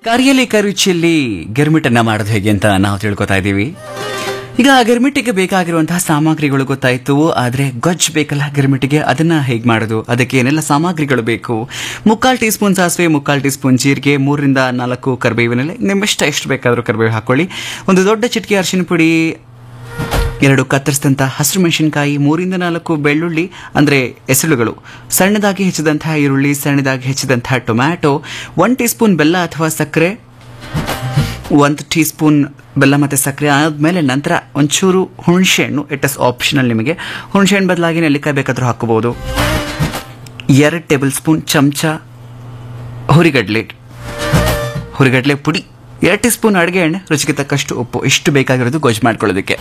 ಕರಿಯಲಿ ಕರುಚಿಯಲ್ಲಿ ಗಿರ್ಮಿಟನ್ನ ಮಾಡೋದು ಹೇಗೆ ಅಂತ ನಾವು ತಿಳ್ಕೊತಾ ಇದ್ದೀವಿ ಈಗ ಗಿರ್ಮಿಟ್ಟಿಗೆ ಬೇಕಾಗಿರುವಂತಹ ಸಾಮಗ್ರಿಗಳು ಗೊತ್ತಾಯ್ತು ಆದ್ರೆ ಗೊಜ್ಜ್ ಬೇಕಲ್ಲ ಗಿರ್ಮಿಟ್ಟಿಗೆ ಅದನ್ನ ಹೇಗೆ ಮಾಡೋದು ಅದಕ್ಕೆ ಏನೆಲ್ಲ ಸಾಮಗ್ರಿಗಳು ಬೇಕು ಮುಕ್ಕಾಲು ಟೀ ಸ್ಪೂನ್ ಸಾಸಿವೆ ಮುಕ್ಕಾಲು ಟೀ ಸ್ಪೂನ್ ಜೀರಿಗೆ ಮೂರರಿಂದ ನಾಲ್ಕು ಕರಿಬೇವಿನಲ್ಲಿ ನಿಮ್ಮಿಷ್ಟ ಎಷ್ಟು ಬೇಕಾದರೂ ಕರಿಬೇವು ಹಾಕೊಳ್ಳಿ ಒಂದು ದೊಡ್ಡ ಚಿಟಿಕೆ ಅರಿಶಿನ ಪುಡಿ ಎರಡು ಕತ್ತರಿಸಿದಂಥ ಹಸಿರು ಮೆಣಸಿನಕಾಯಿ ಮೂರಿಂದ ನಾಲ್ಕು ಬೆಳ್ಳುಳ್ಳಿ ಅಂದರೆ ಎಸಳುಗಳು ಸಣ್ಣದಾಗಿ ಹೆಚ್ಚಿದಂತಹ ಈರುಳ್ಳಿ ಸಣ್ಣದಾಗಿ ಹೆಚ್ಚಿದಂತಹ ಟೊಮ್ಯಾಟೊ ಒನ್ ಟೀ ಸ್ಪೂನ್ ಬೆಲ್ಲ ಅಥವಾ ಸಕ್ಕರೆ ಒಂದು ಟೀ ಸ್ಪೂನ್ ಬೆಲ್ಲ ಮತ್ತು ಸಕ್ಕರೆ ಆದಮೇಲೆ ನಂತರ ಒಂಚೂರು ಹುಣಸೆಹಣ್ಣು ಇಟ್ ಇಸ್ ಆಪ್ಷನಲ್ ನಿಮಗೆ ಹುಣಸೆಹಣ್ಣು ಬದಲಾಗಿ ನೆಲ್ಲಿಕಾಯಿ ಬೇಕಾದರೂ ಹಾಕೋಬಹುದು ಎರಡು ಟೇಬಲ್ ಸ್ಪೂನ್ ಚಮಚ ಹುರಿಗಡ್ಲೆ ಹುರಿಗಡ್ಲೆ ಪುಡಿ ಎರಡು ಟೀ ಸ್ಪೂನ್ ಅಡುಗೆ ಎಣ್ಣೆ ರುಚಿಗೆ ತಕ್ಕಷ್ಟು ಉಪ್ಪು ಇಷ್ಟು ಬೇಕಾಗಿರೋದು ಗೊಜ್ಜು ಮಾಡ್ಕೊಳ್ಳೋದಕ್ಕೆ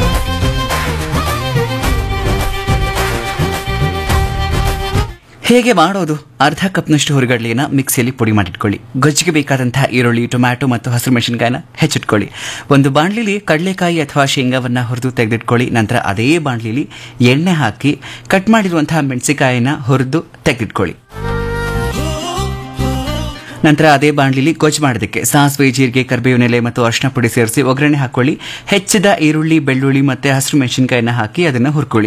ಹೇಗೆ ಮಾಡೋದು ಅರ್ಧ ಕಪ್ನಷ್ಟು ಹುರಿಗಡ್ಲೆನ ಮಿಕ್ಸಿಯಲ್ಲಿ ಪುಡಿ ಮಾಡಿಟ್ಕೊಳ್ಳಿ ಗೊಜ್ಜಿಗೆ ಬೇಕಾದಂತಹ ಈರುಳ್ಳಿ ಟೊಮ್ಯಾಟೊ ಮತ್ತು ಹಸಿರು ಮೆಣಸಿನಕಾಯಿನ ಹೆಚ್ಚಿಟ್ಕೊಳ್ಳಿ ಒಂದು ಬಾಣಲಿಲಿ ಕಡಲೆಕಾಯಿ ಅಥವಾ ಶೇಂಗಾವನ್ನ ಹುರಿದು ತೆಗೆದಿಟ್ಕೊಳ್ಳಿ ನಂತರ ಅದೇ ಬಾಣಲಿಲಿ ಎಣ್ಣೆ ಹಾಕಿ ಕಟ್ ಮಾಡಿರುವಂತಹ ಮೆಣಸಿನಕಾಯಿನ ಹುರಿದು ತೆಗೆದಿಟ್ಕೊಳ್ಳಿ ನಂತರ ಅದೇ ಬಾಣಲಿಲಿ ಗೊಜ್ಜು ಮಾಡೋದಕ್ಕೆ ಸಾಸಿವೆ ಜೀರಿಗೆ ಕರಿಬೇವಿನ ಎಲೆ ಮತ್ತು ಅರಿಶಿನ ಪುಡಿ ಸೇರಿಸಿ ಒಗ್ಗರಣೆ ಹಾಕೊಳ್ಳಿ ಹೆಚ್ಚಿದ ಈರುಳ್ಳಿ ಬೆಳ್ಳುಳ್ಳಿ ಮತ್ತೆ ಹಸಿರು ಮೆಣಸಿನಕಾಯಿನ ಹಾಕಿ ಅದನ್ನು ಹುರ್ಕೊಳ್ಳಿ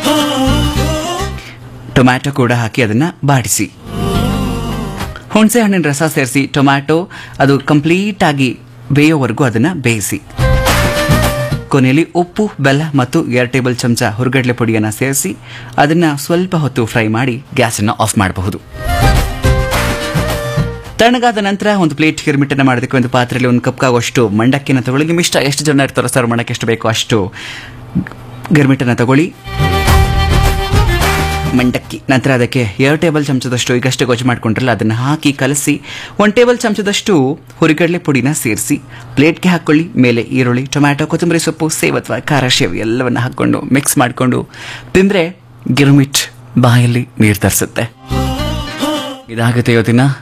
ಟೊಮ್ಯಾಟೊ ಕೂಡ ಹಾಕಿ ಅದನ್ನ ಬಾಡಿಸಿ ಹುಣಸೆ ಹಣ್ಣಿನ ರಸ ಸೇರಿಸಿ ಟೊಮ್ಯಾಟೊ ಅದು ಕಂಪ್ಲೀಟ್ ಆಗಿ ಬೇಯೋವರೆಗೂ ಅದನ್ನ ಬೇಯಿಸಿ ಕೊನೆಯಲ್ಲಿ ಉಪ್ಪು ಬೆಲ್ಲ ಮತ್ತು ಎರಡು ಟೇಬಲ್ ಚಮಚ ಹುರುಗಡ್ಲೆ ಪುಡಿಯನ್ನು ಸೇರಿಸಿ ಅದನ್ನ ಸ್ವಲ್ಪ ಹೊತ್ತು ಫ್ರೈ ಮಾಡಿ ಗ್ಯಾಸನ್ನು ಆಫ್ ಮಾಡಬಹುದು ತಣ್ಣಗಾದ ನಂತರ ಒಂದು ಪ್ಲೇಟ್ ಗಿರ್ಮಿಟ್ಟನ್ನು ಮಾಡೋದಕ್ಕೆ ಒಂದು ಪಾತ್ರೆಯಲ್ಲಿ ಒಂದು ಕಪ್ ಆಗುವಷ್ಟು ಮಂಡಕ್ಕಿನ ತಗೊಳ್ಳಿ ನಿಮ್ಮ ಇಷ್ಟ ಎಷ್ಟು ಜನ ಇರ್ತಾರೋ ಸರ್ ಮಂಡಕ್ಕೆ ಎಷ್ಟು ಬೇಕೋ ಅಷ್ಟು ಗಿರ್ಮಿಟ್ಟನ್ನು ತಗೊಳ್ಳಿ ಮಂಡಕ್ಕಿ ನಂತರ ಅದಕ್ಕೆ ಎರಡು ಟೇಬಲ್ ಚಮಚದಷ್ಟು ಈಗಷ್ಟೇ ಗೊಜ್ಜು ಮಾಡ್ಕೊಂಡ್ರಲ್ಲ ಅದನ್ನು ಹಾಕಿ ಕಲಸಿ ಒಂದು ಟೇಬಲ್ ಚಮಚದಷ್ಟು ಹುರಿಗಡಲೆ ಪುಡಿನ ಸೇರಿಸಿ ಪ್ಲೇಟ್ಗೆ ಹಾಕೊಳ್ಳಿ ಮೇಲೆ ಈರುಳ್ಳಿ ಟೊಮ್ಯಾಟೊ ಕೊತ್ತಂಬರಿ ಸೊಪ್ಪು ಸೇವ್ ಅಥವಾ ಖಾರ ಶೇವ್ ಎಲ್ಲವನ್ನು ಹಾಕ್ಕೊಂಡು ಮಿಕ್ಸ್ ಮಾಡಿಕೊಂಡು ತಿಂದರೆ ಗಿರ್ಮಿಟ್ ಬಾಯಲ್ಲಿ ನೀರು ತರಿಸುತ್ತೆ ಇದಾಗುತ್ತೆ ಇವತ್ತಿನ